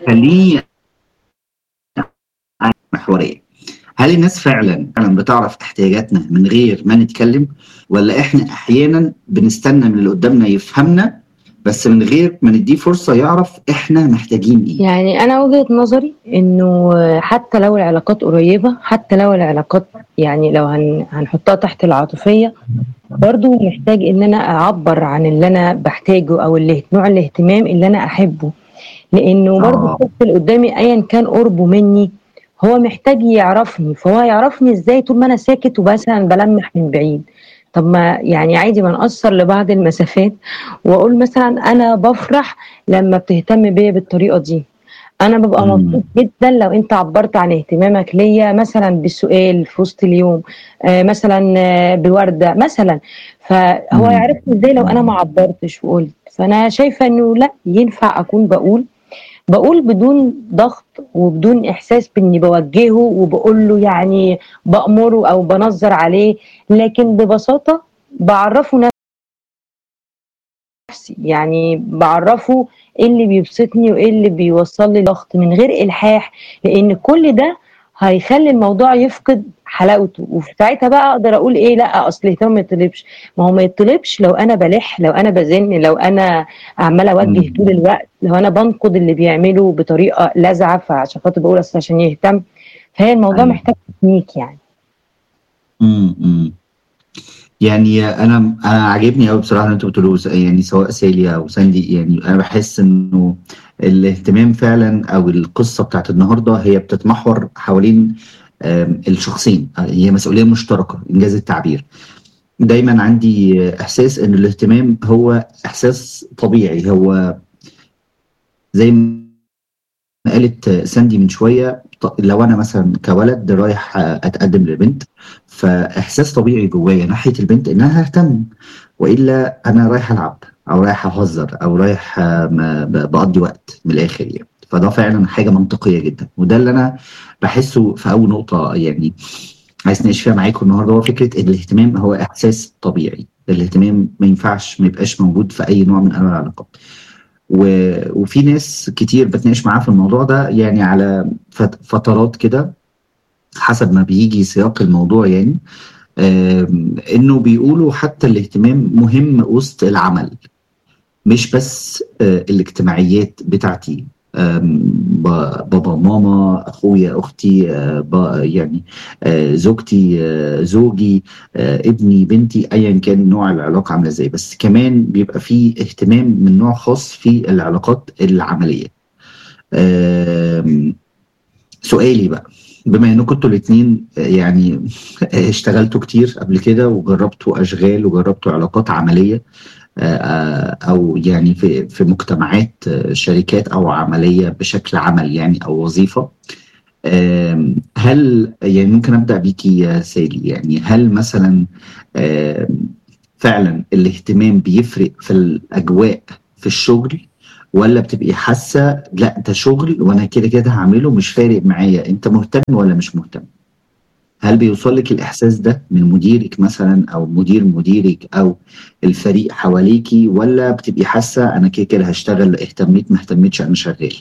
خليني محوريه هل الناس فعلا فعلا بتعرف احتياجاتنا من غير ما نتكلم ولا احنا احيانا بنستنى من اللي قدامنا يفهمنا بس من غير ما نديه فرصه يعرف احنا محتاجين ايه يعني انا وجهه نظري انه حتى لو العلاقات قريبه حتى لو العلاقات يعني لو هن هنحطها تحت العاطفيه برضو محتاج ان انا اعبر عن اللي انا بحتاجه او اللي نوع الاهتمام اللي انا احبه لانه برضو آه. الشخص اللي قدامي ايا كان قربه مني هو محتاج يعرفني فهو يعرفني ازاي طول ما انا ساكت ومثلا بلمح من بعيد طب ما يعني عادي ما نقصر لبعض المسافات واقول مثلا انا بفرح لما بتهتم بيا بالطريقه دي انا ببقى مم. مبسوط جدا لو انت عبرت عن اهتمامك ليا مثلا بسؤال في وسط اليوم آه مثلا آه بورده مثلا فهو مم. يعرفني ازاي لو انا ما عبرتش وقلت فانا شايفه انه لا ينفع اكون بقول بقول بدون ضغط وبدون احساس باني بوجهه وبقول له يعني بامره او بنظر عليه لكن ببساطه بعرفه نفسي يعني بعرفه ايه اللي بيبسطني وايه اللي بيوصل لي ضغط من غير الحاح لان كل ده هيخلي الموضوع يفقد حلاوته وفي ساعتها بقى اقدر اقول ايه لا اصل اهتمام ما يطلبش ما هو ما يطلبش لو انا بلح لو انا بزن لو انا عماله اوجه مم. طول الوقت لو انا بنقد اللي بيعمله بطريقه لاذعه فعشان خاطر بقول اصل عشان يهتم فهي الموضوع أيوة. محتاج تكنيك يعني امم أمم. يعني انا انا عاجبني قوي بصراحه اللي انتوا بتقولوه س- يعني سواء سالي او ساندي يعني انا بحس انه الاهتمام فعلا او القصه بتاعت النهارده هي بتتمحور حوالين آم، الشخصين هي مسؤوليه مشتركه انجاز التعبير دايما عندي احساس ان الاهتمام هو احساس طبيعي هو زي ما قالت ساندي من شويه ط- لو انا مثلا كولد رايح اتقدم لبنت فاحساس طبيعي جوايا ناحيه البنت انها اهتم والا انا رايح العب او رايح اهزر او رايح آه، ما- ب- بقضي وقت من الاخر يعني فده فعلا حاجه منطقيه جدا وده اللي انا بحسه في اول نقطه يعني عايز اتناقش فيها معاكم النهارده هو فكره ان الاهتمام هو احساس طبيعي الاهتمام ما ينفعش ما يبقاش موجود في اي نوع من انواع العلاقات و... وفي ناس كتير بتناقش معاها في الموضوع ده يعني على فت... فترات كده حسب ما بيجي سياق الموضوع يعني آم، انه بيقولوا حتى الاهتمام مهم وسط العمل مش بس آه، الاجتماعيات بتاعتي آم، ب- بابا ماما اخويا اختي آه، ب- يعني آه، زوجتي آه، زوجي آه، ابني بنتي ايا كان نوع العلاقه عامله ازاي بس كمان بيبقى فيه اهتمام من نوع خاص في العلاقات العمليه آم، سؤالي بقى بما انكم انتوا الاثنين يعني اشتغلتوا كتير قبل كده وجربتوا اشغال وجربتوا علاقات عمليه آه، او يعني في في مجتمعات آه، شركات او عمليه بشكل عمل يعني او وظيفه آم، هل يعني ممكن ابدا بيكي يا سالي يعني هل مثلا آم، فعلا الاهتمام بيفرق في الاجواء في الشغل ولا بتبقي حاسه لا ده شغل وانا كده كده هعمله مش فارق معايا انت مهتم ولا مش مهتم هل بيوصل لك الاحساس ده من مديرك مثلا او مدير مديرك او الفريق حواليكي ولا بتبقي حاسه انا كده كده هشتغل اهتميت ما اهتميتش انا شغال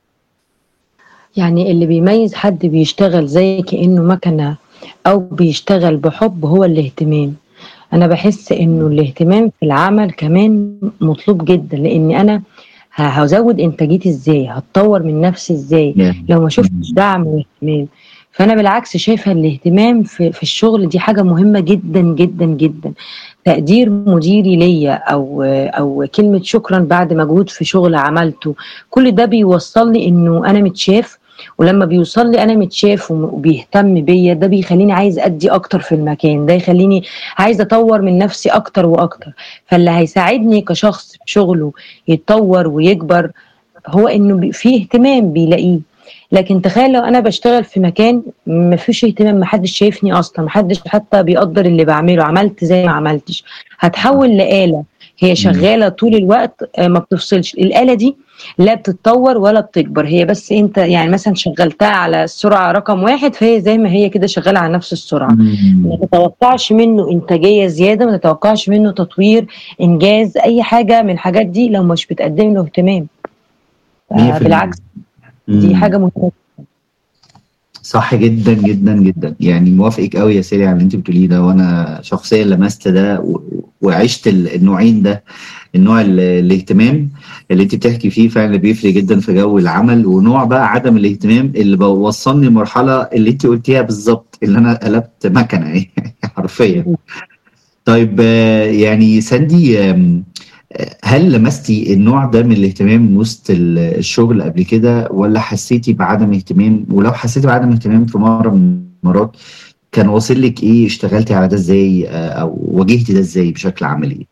يعني اللي بيميز حد بيشتغل زي كأنه مكنة أو بيشتغل بحب هو الاهتمام أنا بحس إنه الاهتمام في العمل كمان مطلوب جدا لأن أنا ه- هزود إنتاجيتي إزاي هتطور من نفسي إزاي يعني لو ما شفتش دعم واهتمام فأنا بالعكس شايفة الاهتمام في, في الشغل دي حاجة مهمة جدا جدا جدا تقدير مديري ليا أو أو كلمة شكرا بعد مجهود في شغل عملته كل ده بيوصلني إنه أنا متشاف ولما بيوصل لي انا متشاف وم- وبيهتم بيا ده بيخليني عايز ادي اكتر في المكان ده يخليني عايز اطور من نفسي اكتر واكتر فاللي هيساعدني كشخص في شغله يتطور ويكبر هو انه بي- فيه اهتمام بيلاقيه لكن تخيل لو انا بشتغل في مكان ما فيش اهتمام ما حدش شايفني اصلا ما حدش حتى بيقدر اللي بعمله عملت زي ما عملتش هتحول لآلة هي شغالة طول الوقت آه، ما بتفصلش الآلة دي لا بتتطور ولا بتكبر هي بس انت يعني مثلا شغلتها على السرعة رقم واحد فهي زي ما هي كده شغالة على نفس السرعة ما تتوقعش منه انتاجية زيادة ما تتوقعش منه تطوير انجاز اي حاجة من الحاجات دي لو مش بتقدم له اهتمام مية في المية. بالعكس دي مم. حاجه مهمه صح جدا جدا جدا يعني موافقك قوي يا سيري على اللي انت بتقوليه ده وانا شخصيا لمست ده و- وعشت ال- النوعين ده النوع ال- الاهتمام اللي انت بتحكي فيه فعلا بيفرق جدا في جو العمل ونوع بقى عدم الاهتمام اللي بوصلني لمرحله اللي انت قلتيها بالظبط اللي انا قلبت مكنه يعني حرفيا طيب آه، يعني ساندي آم، آه، هل لمستي النوع ده من الاهتمام وسط ال- الشغل قبل كده ولا حسيتي بعدم اهتمام ولو حسيتي بعدم اهتمام في مره من المرات كان واصل لك ايه اشتغلتي على ده ازاي آه، او واجهتي ده ازاي بشكل عملي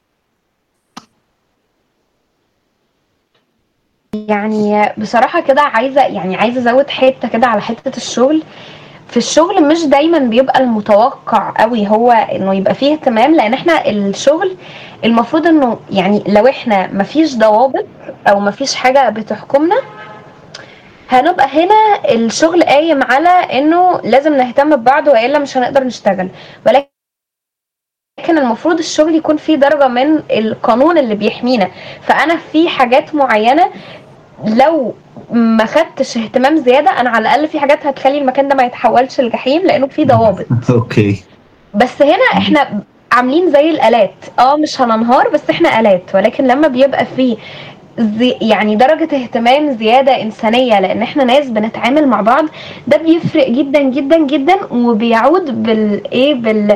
يعني بصراحة كده عايزة يعني عايزة ازود حتة كده على حتة الشغل في الشغل مش دايما بيبقى المتوقع قوي هو انه يبقى فيه اهتمام لان احنا الشغل المفروض انه يعني لو احنا مفيش ضوابط او مفيش حاجة بتحكمنا هنبقى هنا الشغل قايم على انه لازم نهتم ببعض والا مش هنقدر نشتغل ولكن لكن المفروض الشغل يكون فيه درجة من القانون اللي بيحمينا فأنا في حاجات معينة لو ما خدتش اهتمام زيادة أنا على الأقل في حاجات هتخلي المكان ده ما يتحولش لجحيم لأنه في ضوابط اوكي بس هنا احنا عاملين زي الآلات اه مش هننهار بس احنا آلات ولكن لما بيبقى فيه زي يعني درجة اهتمام زيادة إنسانية لأن احنا ناس بنتعامل مع بعض ده بيفرق جدا جدا جدا وبيعود بالإيه بال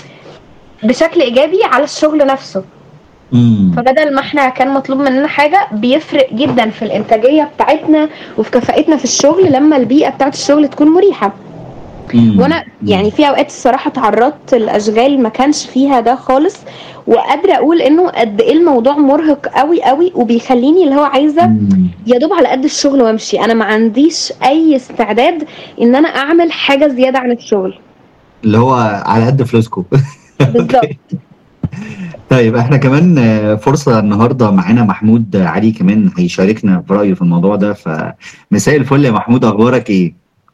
بشكل إيجابي على الشغل نفسه امم فبدل ما احنا كان مطلوب مننا حاجة بيفرق جدا في الإنتاجية بتاعتنا وفي كفاءتنا في الشغل لما البيئة بتاعت الشغل تكون مريحة وانا يعني في اوقات الصراحه تعرضت لاشغال ما كانش فيها ده خالص وقادره اقول انه قد ايه الموضوع مرهق قوي قوي وبيخليني اللي هو عايزه يا دوب على قد الشغل وامشي انا ما عنديش اي استعداد ان انا اعمل حاجه زياده عن الشغل اللي هو على قد فلوسكم بالظبط طيب احنا كمان آه، فرصة النهاردة معانا محمود علي كمان هيشاركنا برأيه في الموضوع ده فمساء الفل يا محمود اخبارك ايه؟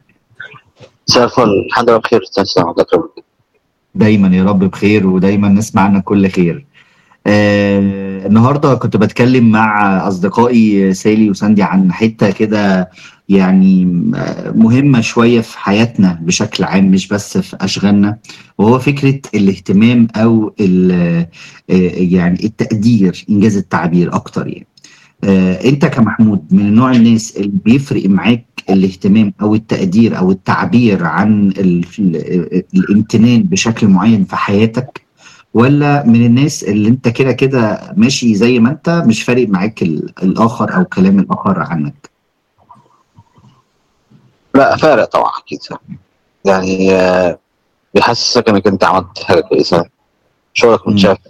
مساء الفل الحمد لله بخير تسلم حضرتك دايما يا رب بخير ودايما نسمع عنك كل خير آه النهارده كنت بتكلم مع اصدقائي سالي وساندي عن حته كده يعني آه، مهمه شويه في حياتنا بشكل عام مش بس في اشغالنا وهو فكره الاهتمام او ال- آه، يعني التقدير انجاز التعبير اكتر يعني آه، انت كمحمود من نوع الناس اللي بيفرق معاك الاهتمام او التقدير او التعبير عن ال- ال- الامتنان بشكل معين في حياتك ولا من الناس اللي انت كده كده ماشي زي ما انت مش فارق معاك ال- الاخر او كلام الاخر عنك لا فارق طبعا اكيد يعني آه، بيحسسك انك انت عملت حاجه كويسه شغلك مم. متشاف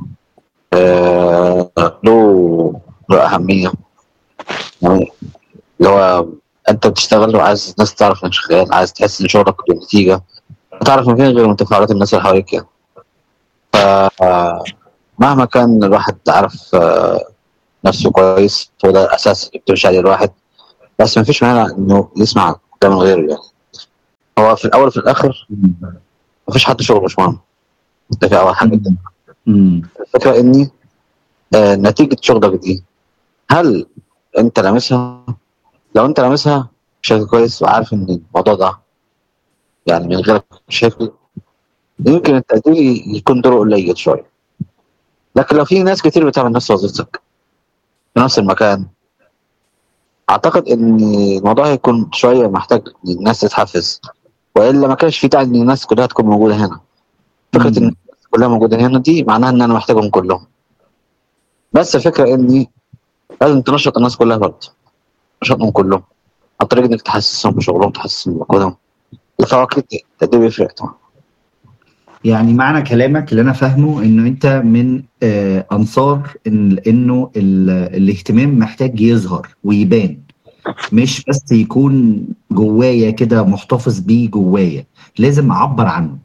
آه، له له اهميه يعني اللي هو انت بتشتغل وعايز الناس تعرف انك شغال عايز تحس ان شغلك له نتيجه تعرف من فين غير من تفاعلات الناس اللي حواليك يعني ف آه، مهما كان الواحد عارف آه، نفسه كويس هو ده الاساس اللي بتمشي عليه الواحد بس ما فيش مانع انه يسمع كلام غيره يعني هو في الاول وفي الاخر ما فيش حد شغله مش مهم ده في اول حاجه امم الفكره اني آه نتيجه شغلك دي هل انت لامسها لو انت لامسها بشكل كويس وعارف ان الموضوع ده يعني من غيرك مش هيفرق يمكن التقدير يكون دوره قليل شويه لكن لو في ناس كتير بتعمل نفس وظيفتك في نفس المكان اعتقد ان الموضوع هيكون شويه محتاج إن الناس تتحفز والا ما كانش في داعي ان الناس كلها تكون موجوده هنا فكره ان الناس كلها موجوده هنا دي معناها ان انا محتاجهم كلهم بس الفكره اني لازم تنشط الناس كلها برضه تنشطهم كلهم عن طريق انك تحسسهم بشغلهم تحسسهم بمجهودهم الفواكه التقدير بيفرق طبعا يعني معنى كلامك اللي انا فاهمه انه انت من آه انصار إن انه ال- الاهتمام محتاج يظهر ويبان مش بس يكون جوايا كده محتفظ بيه جوايا لازم اعبر عنه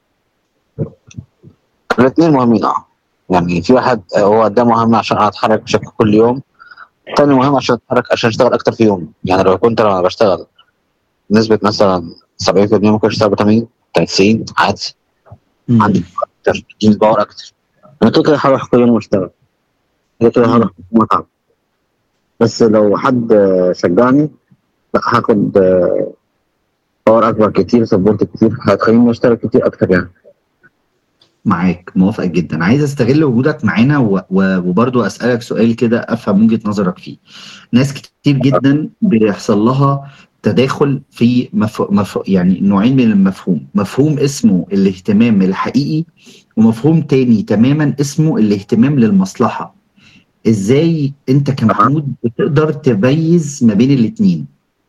الاثنين مهمين اه يعني في واحد آه، هو ده مهم عشان انا اتحرك بشكل كل يوم تاني مهم عشان اتحرك عشان اشتغل اكتر في يوم يعني لو كنت لما بشتغل بنسبة مثلا 70% ممكن اشتغل ب 80 90 عادي مم. عندي اكتر جينز باور اكتر انا كده كده هروح كل يوم واشتغل كده كده هروح متعب بس لو حد آه، شجعني لا هاخد آه، باور اكبر كتير سبورت كتير هتخليني اشتغل كتير اكتر يعني معاك موافق جدا عايز استغل وجودك معانا و- و- وبرضو اسالك سؤال كده افهم وجهه نظرك فيه ناس كتير جدا بيحصل لها تداخل في مف... مف... يعني نوعين من المفهوم مفهوم اسمه الاهتمام الحقيقي ومفهوم تاني تماما اسمه الاهتمام للمصلحه ازاي انت كمحمود بتقدر تميز ما بين الاتنين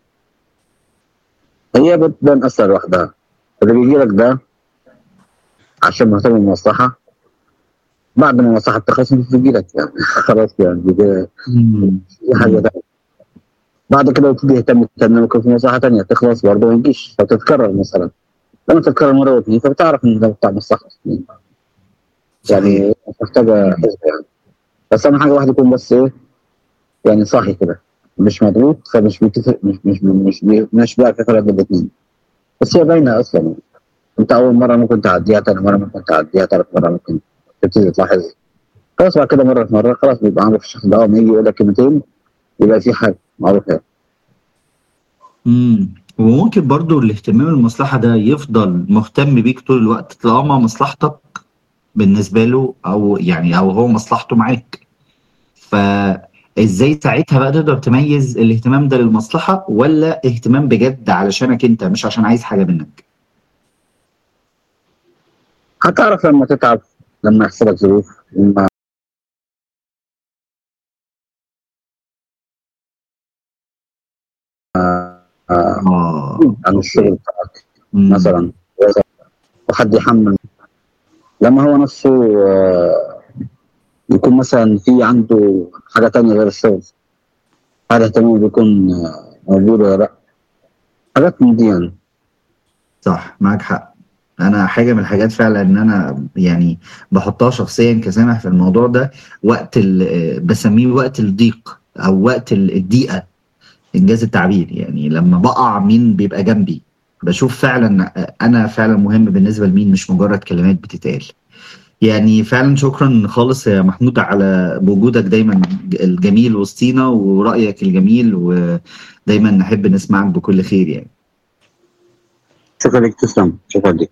هي بتبان اصلا لوحدها اللي بيجي لك ده عشان مهتم بالمصلحه بعد ما المصلحه بتخلص مش بيجي لك يعني خلاص يعني دي دي حاجه تانية بعد كده تبتدي تهتم تهتم ممكن في مصلحه تانية تخلص برضه ما يجيش فتتكرر مثلا لما تتكرر مره واثنين فبتعرف ان ده بتاع مصلحه يعني مش محتاجه حسبه يعني بس اهم حاجه واحد يكون بس ايه يعني صاحي كده مش مضغوط فمش بيتفق مش مش مش مش, مش بقى في فرق بين الاثنين بس هي باينه اصلا انت اول مره ممكن تعديها تاني مره ممكن تعديها ثالث مره ممكن تبتدي تلاحظ خلاص بعد كده مره في مره خلاص بيبقى عارف الشخص ده اول ما يجي يقول لك كلمتين يبقى في حاجه معروف يعني امم وممكن برضو الاهتمام المصلحة ده يفضل مهتم بيك طول الوقت طالما مصلحتك بالنسبة له أو يعني أو هو مصلحته معاك فإزاي ساعتها بقى تقدر تميز الاهتمام ده للمصلحة ولا اهتمام بجد علشانك أنت مش عشان عايز حاجة منك هتعرف لما تتعب لما يحصل لك ظروف لما آه، آه عن الشغل بتاعك مم. مثلا وحد يحمل لما هو نفسه آه، يكون مثلا في عنده حاجة تانية غير الشغل هل اهتمامه بيكون آه، موجود ولا لا حاجات من دي يعني صح معاك حق انا حاجه من الحاجات فعلا ان انا يعني بحطها شخصيا كسامح في الموضوع ده وقت ال- بسميه وقت الضيق او وقت ال- الضيقه انجاز التعبير يعني لما بقع مين بيبقى جنبي بشوف فعلا انا فعلا مهم بالنسبه لمين مش مجرد كلمات بتتقال يعني فعلا شكرا خالص يا محمود على وجودك دايما الجميل وسطينا ورايك الجميل ودايما نحب نسمعك بكل خير يعني شكرا لك تسلم شكرا لك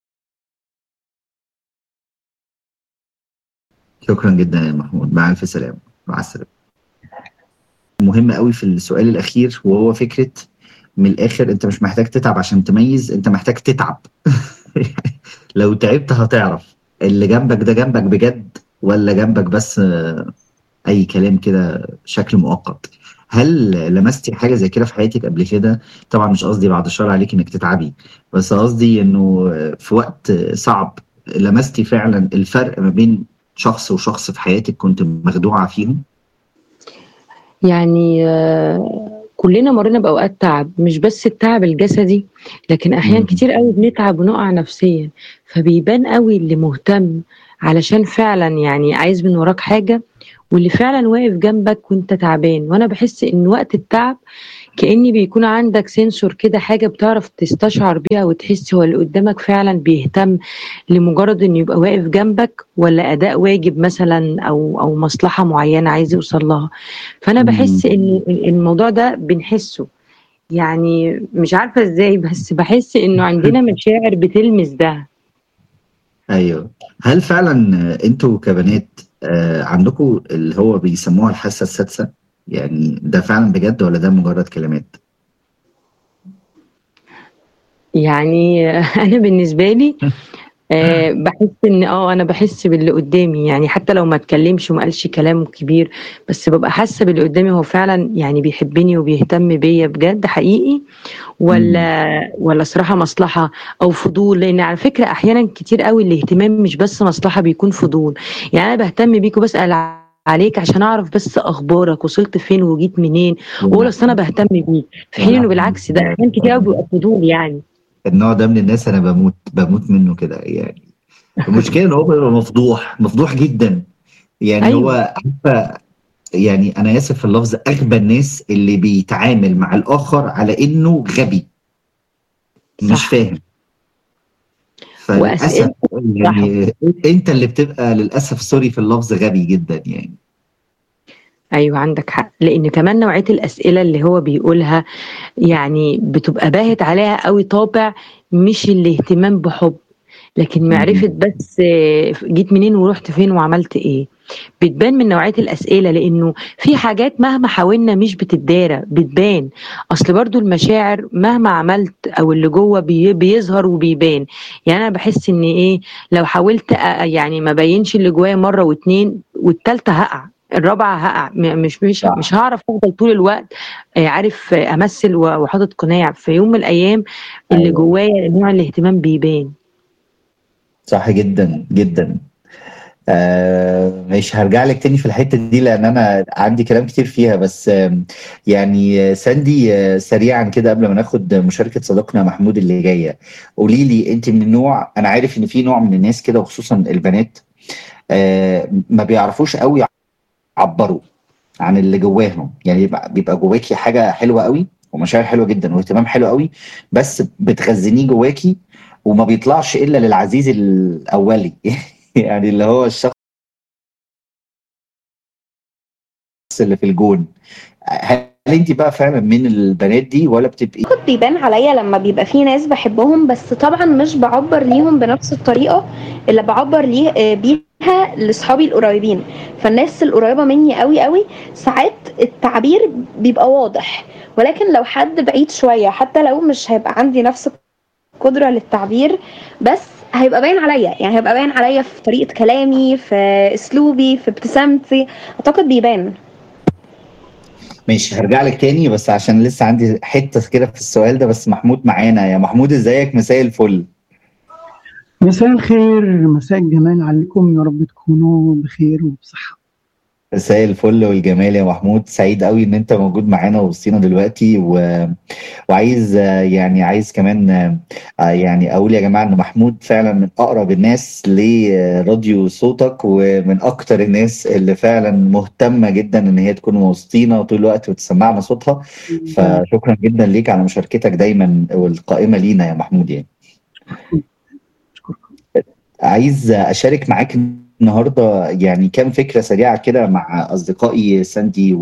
شكرا جدا يا محمود مع الف سلامه مع السلامه مهم قوي في السؤال الاخير وهو فكره من الاخر انت مش محتاج تتعب عشان تميز انت محتاج تتعب لو تعبت هتعرف اللي جنبك ده جنبك بجد ولا جنبك بس آه، اي كلام كده شكل مؤقت هل لمستي حاجه زي كده في حياتك قبل كده طبعا مش قصدي بعد الشر عليك انك تتعبي بس قصدي انه في وقت صعب لمستي فعلا الفرق ما بين شخص وشخص في حياتك كنت مخدوعه فيهم يعني آه، كلنا مرينا بأوقات تعب مش بس التعب الجسدي لكن أحيانا مم. كتير قوي بنتعب ونقع نفسيا فبيبان قوي اللي مهتم علشان فعلا يعني عايز من وراك حاجة واللي فعلا واقف جنبك وانت تعبان وانا بحس ان وقت التعب كأني بيكون عندك سنسور كده حاجة بتعرف تستشعر بيها وتحس هو اللي قدامك فعلا بيهتم لمجرد انه يبقى واقف جنبك ولا اداء واجب مثلا او او مصلحة معينة عايز يوصل لها فانا بحس ان الموضوع ده بنحسه يعني مش عارفة ازاي بس بحس انه عندنا مشاعر بتلمس ده ايوه هل فعلا انتوا كبنات آه، عندكم اللي هو بيسموها الحاسه السادسه يعني ده فعلا بجد ولا ده مجرد كلمات يعني انا بالنسبه لي آه بحس ان اه انا بحس باللي قدامي يعني حتى لو ما اتكلمش وما قالش كلام كبير بس ببقى حاسه باللي قدامي هو فعلا يعني بيحبني وبيهتم بيا بجد حقيقي ولا ولا صراحه مصلحه او فضول لان على فكره احيانا كتير قوي الاهتمام مش بس مصلحه بيكون فضول يعني انا بهتم بيك وبسال عليك عشان اعرف بس اخبارك وصلت فين وجيت منين واقول اصل انا بهتم بيك في حين انه بالعكس ده احيانا كتير قوي بيبقى فضول يعني النوع ده من الناس انا بموت بموت منه كده يعني المشكله ان هو بيبقى مفضوح مفضوح جدا يعني أيوة. هو عارفه يعني انا اسف في اللفظ اغبى الناس اللي بيتعامل مع الاخر على انه غبي مش صح. فاهم فللاسف يعني انت اللي بتبقى للاسف سوري في اللفظ غبي جدا يعني ايوه عندك حق لان كمان نوعيه الاسئله اللي هو بيقولها يعني بتبقى باهت عليها قوي طابع مش الاهتمام بحب لكن معرفه بس آه، جيت منين ورحت فين وعملت ايه بتبان من نوعيه الاسئله لانه في حاجات مهما حاولنا مش بتتدارى بتبان اصل برضو المشاعر مهما عملت او اللي جوه بي بيظهر وبيبان يعني انا بحس ان ايه لو حاولت أ- يعني ما بينش اللي جوايا مره واتنين والتالتة هقع الرابعه هقع م- مش مش صح. مش هعرف افضل طول الوقت آه، عارف آه، امثل و- وحاطط قناع في يوم من الايام اللي أيوة. جوايا نوع الاهتمام بيبان صح جدا جدا آه مش هرجع لك تاني في الحته دي لان انا عندي كلام كتير فيها بس آم، يعني آه، ساندي آه، سريعا كده قبل ما ناخد مشاركه صديقنا محمود اللي جايه قولي لي انت من النوع انا عارف ان في نوع من الناس كده وخصوصا البنات آه ما بيعرفوش قوي يعبروا عن اللي جواهم يعني يبقى بيبقى جواكي حاجه حلوه قوي ومشاعر حلوه جدا واهتمام حلو قوي بس بتخزنيه جواكي وما بيطلعش الا للعزيز الاولي يعني اللي هو الشخص اللي في الجون هل انت بقى فعلا من البنات دي ولا بتبقي اعتقد بيبان عليا لما بيبقى في ناس بحبهم بس طبعا مش بعبر ليهم بنفس الطريقه اللي بعبر ليه آه، بيها لاصحابي القريبين فالناس القريبه مني قوي قوي ساعات التعبير بيبقى واضح ولكن لو حد بعيد شويه حتى لو مش هيبقى عندي نفس القدره للتعبير بس هيبقى باين عليا يعني هيبقى باين عليا في طريقه كلامي في اسلوبي في ابتسامتي اعتقد بيبان ماشي هرجع لك تاني بس عشان لسه عندي حته كده في السؤال ده بس محمود معانا يا محمود ازيك مساء الفل مساء الخير مساء الجمال عليكم يا رب تكونوا بخير وبصحة مساء الفل والجمال يا محمود سعيد قوي ان انت موجود معانا وسطينا دلوقتي و... وعايز آه، يعني عايز كمان آه، يعني اقول يا جماعه ان محمود فعلا من اقرب الناس لراديو صوتك ومن اكتر الناس اللي فعلا مهتمه جدا ان هي تكون وسطينا طول الوقت وتسمعنا صوتها فشكرا جدا ليك على مشاركتك دايما والقائمه لينا يا محمود يعني أشكركم عايز اشارك معاك النهارده يعني كام فكره سريعه كده مع اصدقائي ساندي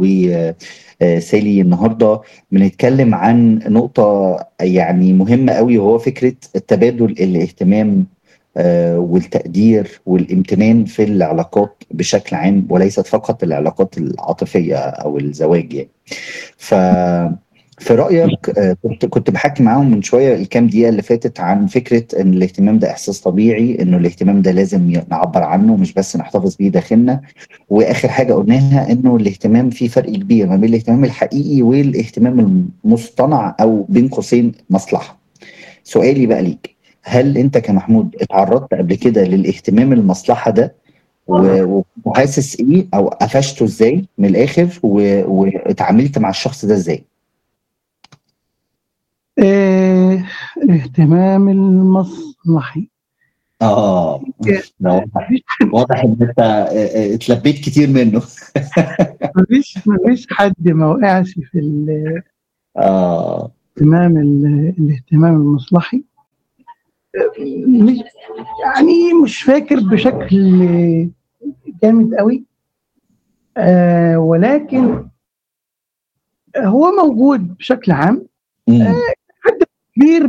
وسالي النهارده بنتكلم عن نقطه يعني مهمه قوي وهو فكره التبادل الاهتمام آه، والتقدير والامتنان في العلاقات بشكل عام وليست فقط العلاقات العاطفيه او الزواج يعني. ف في رايك آه، كنت كنت بحكي معاهم من شويه الكام دقيقه اللي فاتت عن فكره ان الاهتمام ده احساس طبيعي انه الاهتمام ده لازم ي- نعبر عنه مش بس نحتفظ بيه داخلنا واخر حاجه قلناها انه الاهتمام في فرق كبير ما بين الاهتمام الحقيقي والاهتمام المصطنع او بين قوسين مصلحه سؤالي بقى ليك هل انت كمحمود اتعرضت قبل كده للاهتمام المصلحه ده و- وحاسس ايه او قفشته ازاي من الاخر و- واتعاملت مع الشخص ده ازاي آه، الاهتمام المصلحي اه ده واضح مفيش واضح ان انت اه، اه، اتلبيت كتير منه مفيش مفيش حد ما وقعش في ال- اه الاهتمام ال- الاهتمام المصلحي آه، مش يعني مش فاكر بشكل جامد قوي آه ولكن هو موجود بشكل عام مم. كبير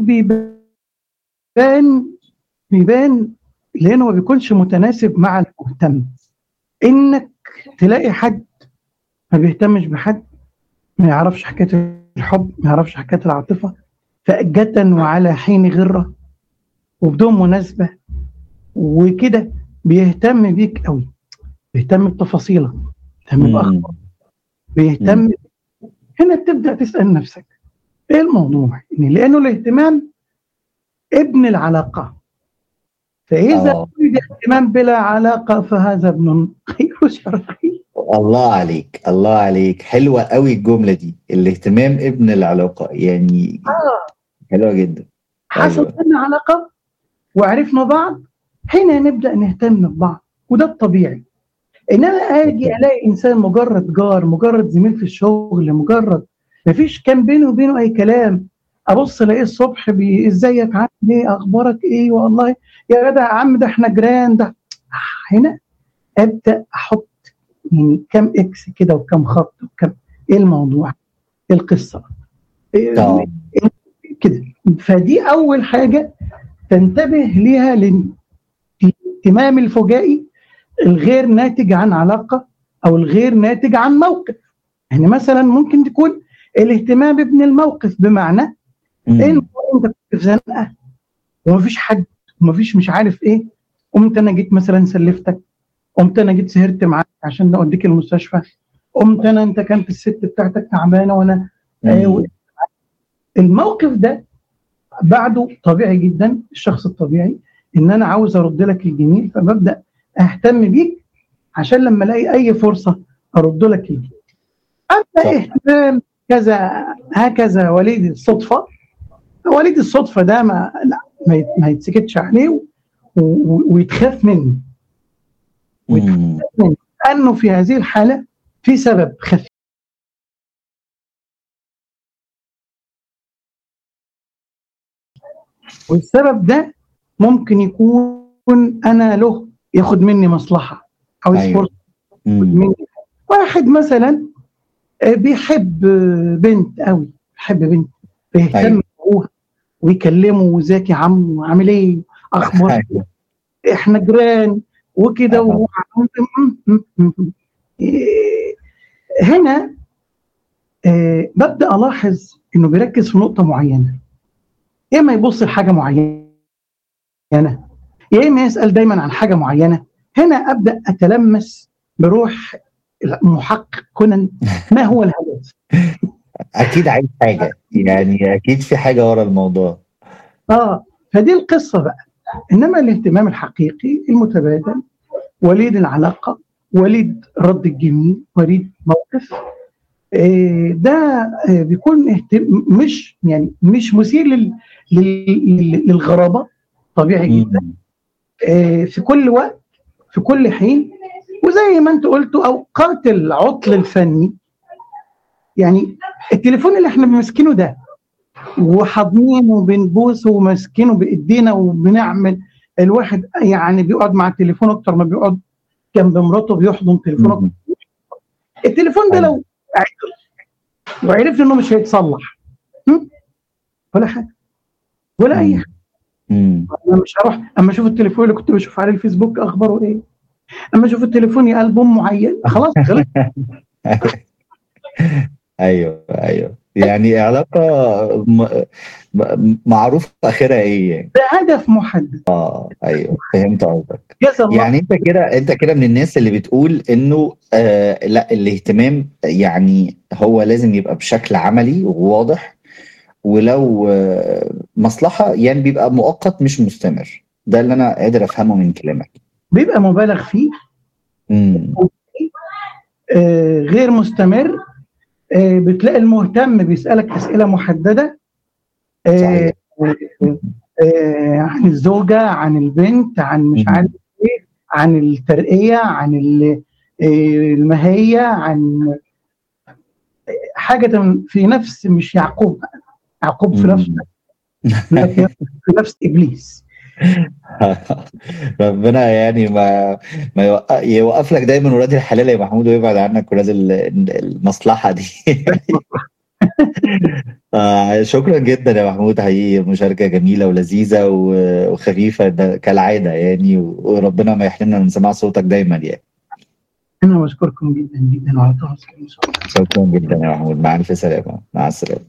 بيبان بيبان لانه ما بيكونش متناسب مع المهتم انك تلاقي حد ما بيهتمش بحد ما يعرفش حكايه الحب ما يعرفش حكايه العاطفه فجة وعلى حين غره وبدون مناسبه وكده بيهتم بيك قوي بيهتم بتفاصيلك بيهتم باخبارك مم. بيهتم هنا تبدا تسال نفسك ايه الموضوع؟ يعني لانه الاهتمام ابن العلاقه فاذا آه. وجد اهتمام بلا علاقه فهذا ابن غير شرعي الله عليك الله عليك حلوة قوي الجملة دي الاهتمام ابن العلاقة يعني حلوة جدا حصل أيوة. بينا علاقه وعرفنا بعض هنا نبدا نهتم ببعض وده الطبيعي انما اجي الاقي انسان مجرد جار مجرد زميل في الشغل مجرد مفيش كان بينه وبينه اي كلام ابص الاقيه الصبح بي- ازيك عامل ايه اخبارك ايه والله يا جدع يا عم ده احنا جيران ده هنا ابدا احط يعني كم اكس كده وكم خط وكم ايه الموضوع ايه القصه إيه آه. كده فدي اول حاجه تنتبه ليها للاهتمام الفجائي الغير ناتج عن علاقه او الغير ناتج عن موقف يعني مثلا ممكن تكون الاهتمام بابن الموقف بمعنى مم. انت انت كنت في زنقه ومفيش حد ومفيش مش عارف ايه قمت انا جيت مثلا سلفتك قمت انا جيت سهرت معاك عشان اوديك المستشفى قمت انا انت كانت الست بتاعتك تعبانه وانا آه، مم. الموقف ده بعده طبيعي جدا الشخص الطبيعي ان انا عاوز ارد لك الجميل فببدا اهتم بيك عشان لما الاقي اي فرصه ارد لك الجميل صح. اما اهتمام كذا هكذا وليد الصدفه وليد الصدفه ده ما لا ما يت- ما يتسكتش عليه و- و- ويتخاف منه مم. لانه في هذه الحاله في سبب خفي والسبب ده ممكن يكون انا له ياخد مني مصلحه عاوز أيوة. فرصه ياخد مم. مني واحد مثلا آه، بيحب آه، بنت قوي بيحب بنت بيهتم أيوة. بابوها ويكلمه وازيك يا عم عامل ايه اخبارك أيوة. احنا جيران وكده أها. و... إيه، هنا آه، ببدا الاحظ انه بيركز في نقطه معينه يا اما يبص لحاجه معينه يا اما يسال دايما عن حاجه معينه هنا ابدا اتلمس بروح المحقق كونان ما هو الهدف اكيد عايز حاجه يعني اكيد في حاجه ورا الموضوع اه فدي القصه بقى انما الاهتمام الحقيقي المتبادل وليد العلاقه وليد رد الجميل وليد موقف آه، ده آه، بيكون اهتم... مش يعني مش مثير لل... لل... للغرابه طبيعي جدا مم. آه، في كل وقت في كل حين وزي ما انت قلتوا اوقات العطل الفني يعني التليفون اللي احنا ماسكينه ده وحاضنينه وبنبوسه وماسكينه بايدينا وبنعمل الواحد يعني بيقعد مع التليفون اكتر ما بيقعد جنب مراته بيحضن تليفونه مم. التليفون ده لو عطل وعرفت انه مش هيتصلح هم؟ ولا حاجه ولا اي حاجه مم. انا مش هروح اما اشوف التليفون اللي كنت بشوف عليه الفيسبوك اخباره ايه اما اشوف التليفون يا البوم معين خلاص خلاص ايوه ايوه يعني علاقه م... م... معروف اخرها ايه يعني بهدف محدد اه ايوه فهمت قصدك جزا الله يعني انت كده انت كده من الناس اللي بتقول انه آه لا الاهتمام يعني هو لازم يبقى بشكل عملي وواضح ولو آه مصلحه يعني بيبقى مؤقت مش مستمر ده اللي انا قادر افهمه من كلامك بيبقى مبالغ فيه امم آه غير مستمر آه بتلاقي المهتم بيسالك اسئله محدده آه صحيح. آه عن الزوجه عن البنت عن مش مم. عارف ايه عن الترقيه عن ال- آه، المهيه عن حاجه في نفس مش يعقوب يعقوب في نفس لكن في نفس ابليس ربنا يعني ما ما يوقف, يوقف لك دايما ولاد الحلال يا محمود ويبعد عنك ولاد ال- المصلحه دي آه شكرا جدا يا محمود حقيقي مشاركه جميله ولذيذه و- وخفيفه ده كالعاده يعني وربنا ما يحرمنا من سماع صوتك دايما يعني انا بشكركم جدا جدا وعلى تواصل إن شاء الله. شكرا جدا يا محمود مع الف سلامه مع السلامه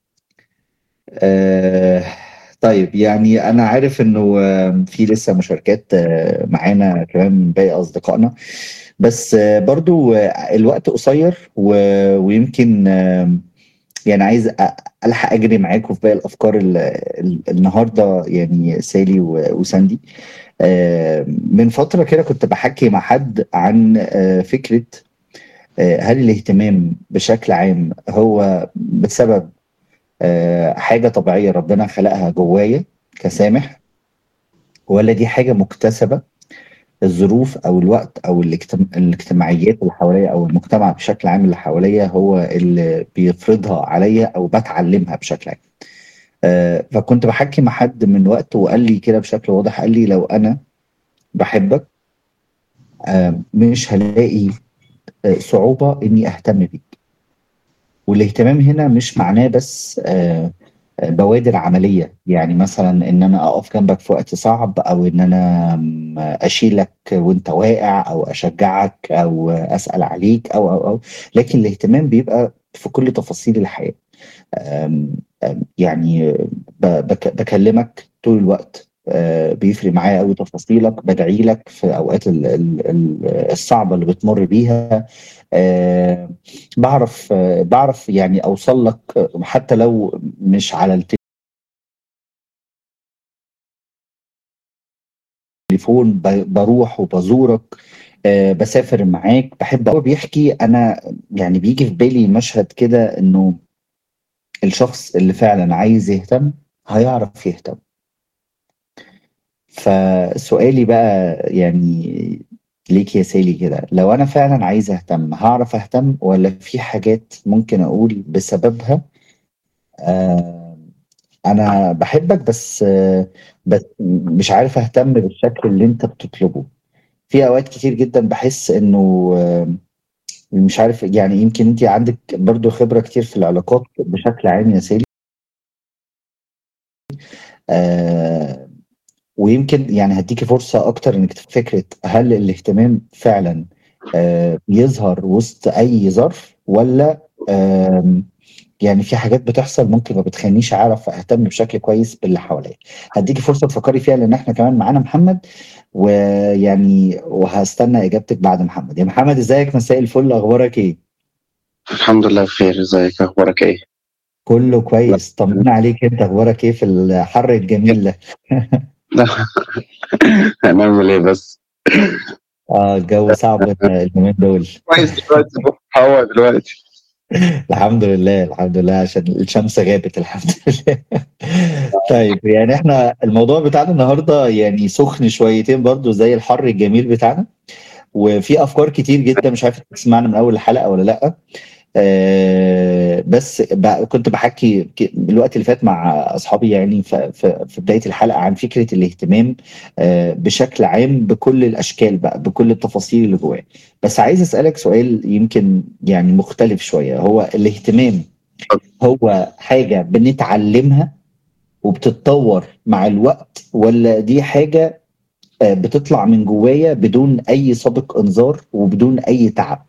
آه طيب يعني انا عارف انه آه، في لسه مشاركات آه، معانا كمان من باقي اصدقائنا بس آه، برضو آه، الوقت قصير و- ويمكن آه، يعني عايز أ- الحق اجري معاكم في باقي الافكار ال- ال- النهارده يعني سالي و- وساندي آه، من فتره كده كنت بحكي مع حد عن آه، فكره آه، هل الاهتمام بشكل عام هو بسبب آه، حاجه طبيعيه ربنا خلقها جوايا كسامح ولا دي حاجه مكتسبه الظروف او الوقت او الاجتم- الاجتماعيات اللي حواليا او المجتمع بشكل عام اللي حواليا هو اللي بيفرضها عليا او بتعلمها بشكل عام آه، فكنت بحكي مع حد من وقت وقال لي كده بشكل واضح قال لي لو انا بحبك آه، مش هلاقي آه، صعوبة إني أهتم بيك والاهتمام هنا مش معناه بس آه، آه، بوادر عملية يعني مثلا إن أنا أقف جنبك في وقت صعب أو إن أنا م، أشيلك وأنت واقع أو أشجعك أو أسأل عليك أو أو أو لكن الاهتمام بيبقى في كل تفاصيل الحياة آم، آم، يعني ب- بك- بكلمك طول الوقت آه، بيفرق معايا قوي تفاصيلك بدعي لك في اوقات ال- ال- ال- الصعبه اللي بتمر بيها آه، بعرف آه، بعرف يعني اوصل لك آه، حتى لو مش على التليفون ب- بروح وبزورك آه، بسافر معاك بحب هو بيحكي انا يعني بيجي في بالي مشهد كده انه الشخص اللي فعلا عايز يهتم هيعرف يهتم فسؤالي بقى يعني ليك يا سالي كده لو انا فعلا عايز اهتم هعرف اهتم ولا في حاجات ممكن اقول بسببها آه انا بحبك بس آه بس مش عارف اهتم بالشكل اللي انت بتطلبه في اوقات كتير جدا بحس انه آه مش عارف يعني يمكن انت عندك برضو خبرة كتير في العلاقات بشكل عام يا سالي آه ويمكن يعني هديكي فرصة أكتر إنك تف- فكرة هل الاهتمام فعلا آه، بيظهر وسط أي ظرف ولا آم، يعني في حاجات بتحصل ممكن ما بتخلينيش أعرف أهتم بشكل كويس باللي حواليا هديكي فرصة تفكري فيها لأن إحنا كمان معانا محمد ويعني وهستنى إجابتك بعد محمد يا محمد إزيك مساء الفل أخبارك إيه؟ الحمد لله بخير ازيك اخبارك ايه كله كويس طمنا عليك أنت أخبارك إيه في الحر الجميل ده؟ هنعمل ايه بس اه الجو صعب اليومين دول كويس دلوقتي هوا دلوقتي الحمد لله الحمد لله عشان الشمس غابت الحمد لله طيب يعني احنا الموضوع بتاعنا النهارده يعني سخن شويتين برضو زي الحر الجميل بتاعنا وفي افكار كتير جدا مش عارف تسمعنا من اول الحلقه ولا لا آه بس ب- كنت بحكي ك- الوقت اللي فات مع اصحابي يعني ف- ف- في بدايه الحلقه عن فكره الاهتمام آه بشكل عام بكل الاشكال بقى بكل التفاصيل اللي جواه بس عايز اسالك سؤال يمكن يعني مختلف شويه هو الاهتمام هو حاجه بنتعلمها وبتتطور مع الوقت ولا دي حاجه آه، بتطلع من جوايا بدون اي سابق انذار وبدون اي تعب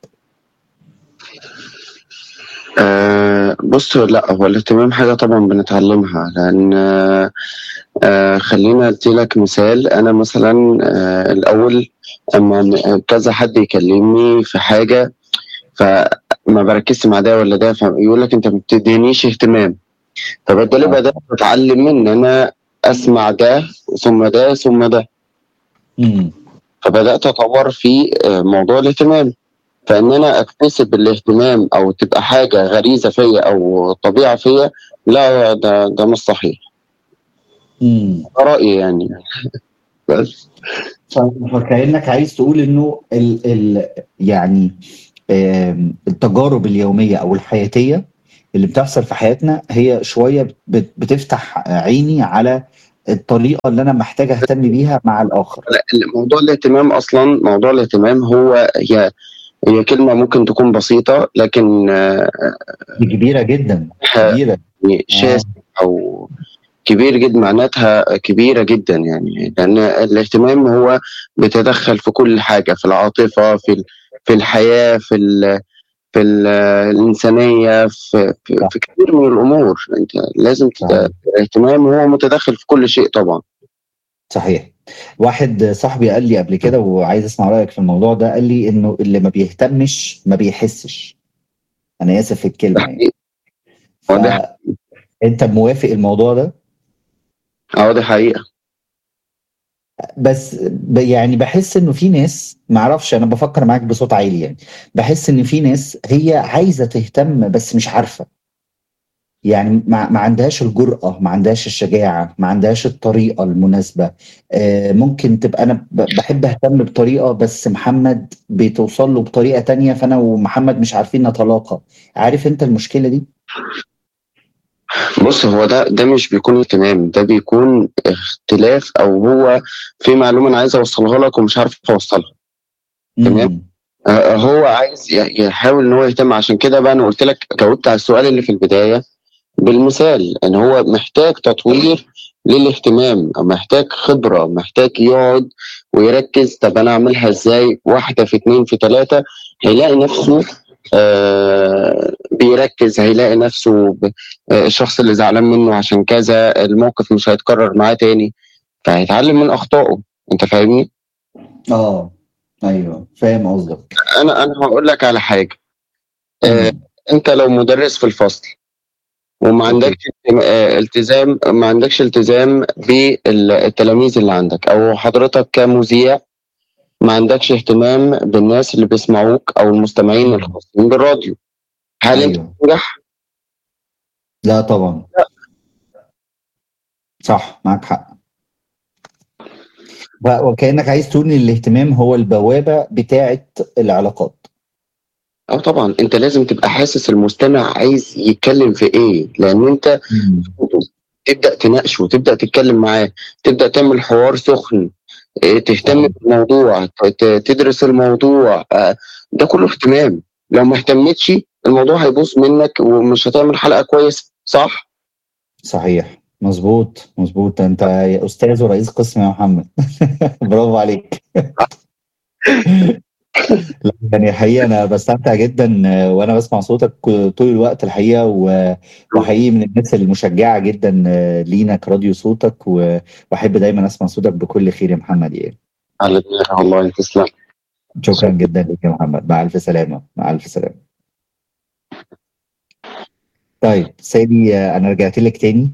آه بص لا هو الاهتمام حاجة طبعا بنتعلمها لأن آه آه خلينا أدي لك مثال أنا مثلا آه الأول أما م- كذا حد يكلمني في حاجة فما بركزش مع ده ولا ده فيقول لك أنت ما بتدينيش اهتمام فبالتالي بدأت أتعلم إن أنا أسمع ده ثم ده ثم ده امم فبدات اطور في آه، موضوع الاهتمام فان انا اكتسب الاهتمام او تبقى حاجه غريزه فيا او طبيعه فيا لا ده ده مش صحيح امم ده رايي يعني بس فكأنك عايز تقول انه ال ال يعني آم، التجارب اليوميه او الحياتيه اللي بتحصل في حياتنا هي شويه بت- بتفتح عيني على الطريقه اللي انا محتاج اهتم بيها مع الاخر لا، موضوع الاهتمام اصلا موضوع الاهتمام هو هي هي كلمه ممكن تكون بسيطه لكن آه، دي كبيره جدا كبيره يعني شاسع او كبير جدا معناتها كبيره جدا يعني لان الاهتمام هو بيتدخل في كل حاجه في العاطفه في ال- في الحياه في ال في ال الانسانيه في, في, في كثير من الامور انت لازم تت- صحيح. الاهتمام هو متدخل في كل شيء طبعا صحيح واحد صاحبي قال لي قبل كده وعايز اسمع رايك في الموضوع ده قال لي انه اللي ما بيهتمش ما بيحسش انا اسف في ده الكلمه يعني حقيقي هو ده انت موافق الموضوع ده اه دي حقيقه بس ب- يعني بحس انه في ناس معرفش انا بفكر معاك بصوت عالي يعني بحس ان في ناس هي عايزه تهتم بس مش عارفه يعني ما, ما عندهاش الجرأة ما عندهاش الشجاعة ما عندهاش الطريقة المناسبة آه ممكن تبقى أنا ب- بحب أهتم بطريقة بس محمد بتوصل له بطريقة تانية فأنا ومحمد مش عارفين نتلاقى عارف أنت المشكلة دي؟ بص هو ده ده مش بيكون اهتمام ده بيكون اختلاف او هو في معلومه انا عايز اوصلها لك ومش عارف اوصلها تمام. مم. آه، هو عايز ي- يحاول ان هو يهتم عشان كده بقى انا قلت لك جاوبت على السؤال اللي في البدايه بالمثال ان هو محتاج تطوير للاهتمام محتاج خبره محتاج يقعد ويركز طب انا اعملها ازاي واحده في اتنين في تلاته هيلاقي نفسه آه بيركز هيلاقي نفسه ب- آه الشخص اللي زعلان منه عشان كذا الموقف مش هيتكرر معاه تاني فهيتعلم من اخطائه انت فاهمني؟ اه ايوه فاهم قصدك انا انا هقول لك على حاجه آه انت لو مدرس في الفصل وما عندكش التزام- آه، التزام ما عندكش التزام بالتلاميذ اللي عندك او حضرتك كمذيع ما عندكش اهتمام بالناس اللي بيسمعوك او المستمعين الخاصين بالراديو هل انت ايوه تنجح؟ لا طبعا صح معاك حق و- وكأنك عايز تقول ان الاهتمام هو البوابة بتاعة العلاقات اه طبعا انت لازم تبقى حاسس المستمع عايز يتكلم في ايه لان انت تبدا تناقشه وتبدا تتكلم معاه تبدا تعمل حوار سخن إيه، تهتم آه. بالموضوع ت- ت- تدرس الموضوع آه، ده كله اهتمام لو ما اهتمتش الموضوع هيبوظ منك ومش هتعمل حلقه كويسه صح صحيح مظبوط مظبوط انت يا استاذ ورئيس قسم يا محمد برافو عليك لا يعني حقيقة أنا بستمتع جدا آه، وأنا بسمع صوتك طول الوقت الحقيقة و- وحقيقي من الناس المشجعة جدا آه، لينا كراديو صوتك و- وأحب دايما أسمع صوتك بكل خير يا محمد يعني على دماغي والله تسلم شكرا جدا لك يا محمد مع ألف سلامة مع ألف سلامة طيب سيدي آه، أنا رجعت لك تاني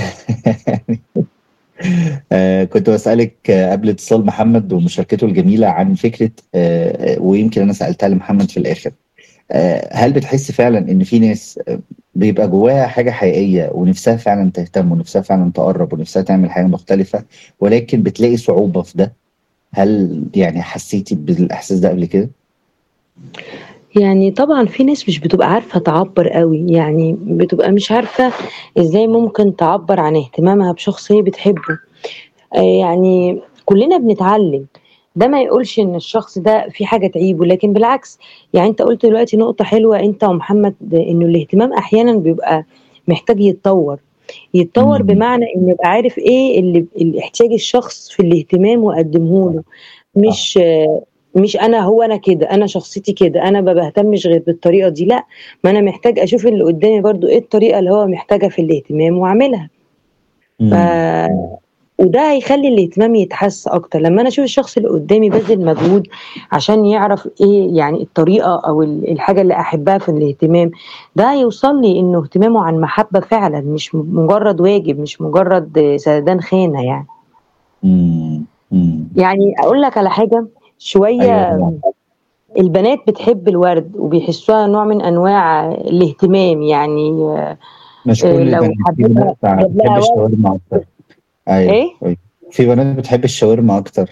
آه، كنت بسألك آه، قبل اتصال محمد ومشاركته الجميلة عن فكرة آه، آه، ويمكن أنا سألتها لمحمد في الآخر آه، هل بتحس فعلا إن في ناس آه، بيبقى جواها حاجة حقيقية ونفسها فعلا تهتم ونفسها فعلا تقرب ونفسها تعمل حاجة مختلفة ولكن بتلاقي صعوبة في ده هل يعني حسيتي بالإحساس ده قبل كده؟ يعني طبعا في ناس مش بتبقى عارفة تعبر قوي يعني بتبقى مش عارفة ازاي ممكن تعبر عن اهتمامها بشخص هي بتحبه آه، يعني كلنا بنتعلم ده ما يقولش ان الشخص ده في حاجة تعيبه لكن بالعكس يعني انت قلت دلوقتي نقطة حلوة انت ومحمد انه الاهتمام احيانا بيبقى محتاج يتطور يتطور مم. بمعنى انه يبقى عارف ايه اللي الاحتياج الشخص في الاهتمام وقدمه له مش آه، مش انا هو انا كده انا شخصيتي كده انا ما بهتمش غير بالطريقه دي لا ما انا محتاج اشوف اللي قدامي برضو ايه الطريقه اللي هو محتاجها في الاهتمام واعملها ف... وده هيخلي الاهتمام يتحس اكتر لما انا اشوف الشخص اللي قدامي بذل مجهود عشان يعرف ايه يعني الطريقه او ال- الحاجه اللي احبها في الاهتمام ده هيوصل لي انه اهتمامه عن محبه فعلا مش م- مجرد واجب مش مجرد سدان خانه يعني مم. مم. يعني اقول لك على حاجه شويه أيوة طبعا. البنات بتحب الورد وبيحسوها نوع من انواع الاهتمام يعني مش آه، كل لو البنات في حبيبها بنات جاب بتحب لها ورد الشاورما أكتر أيوة ايه أيوة. في بنات بتحب الشاورما أكتر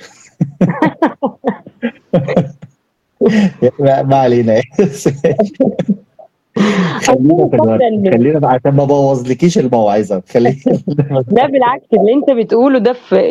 ما ما علينا خلينا في الورد أظن خلينا بقى عشان ما بوظلكيش الموعظه خلينا لا بالعكس اللي انت بتقوله ده في